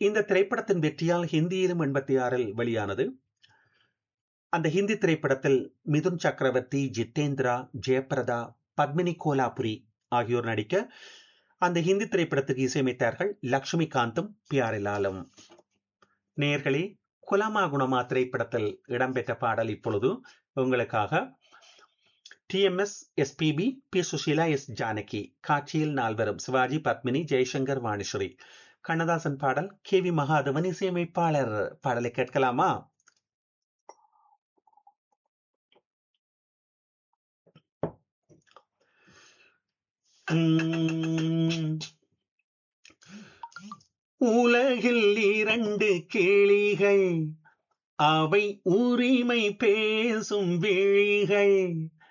இந்த திரைப்படத்தின் வெற்றியால் ஹிந்தியிலும் எண்பத்தி ஆறில் வெளியானது அந்த ஹிந்தி திரைப்படத்தில் மிதுன் சக்கரவர்த்தி ஜித்தேந்திரா ஜெயபிரதா பத்மினி கோலாபுரி ஆகியோர் நடிக்க அந்த ஹிந்தி திரைப்படத்துக்கு இசையமைத்தார்கள் லக்ஷ்மிகாந்தும் பியாரிலாலும் நேர்களே குலமா குணமா திரைப்படத்தில் இடம்பெற்ற பாடல் இப்பொழுது உங்களுக்காக TMS SPB P Sushila S Janaki காட்சியில் நால்வரும் சிவாஜி பத்மினி ஜெய்சங்கர் வாணிஸ்வரி கண்ணதாசன் பாடல் கே வி மகாதவன் இசையமைப்பாளர் பாடலை கேட்கலாமா உலகில் இரண்டு கிளிகள் அவை உரிமை பேசும் விழிகள்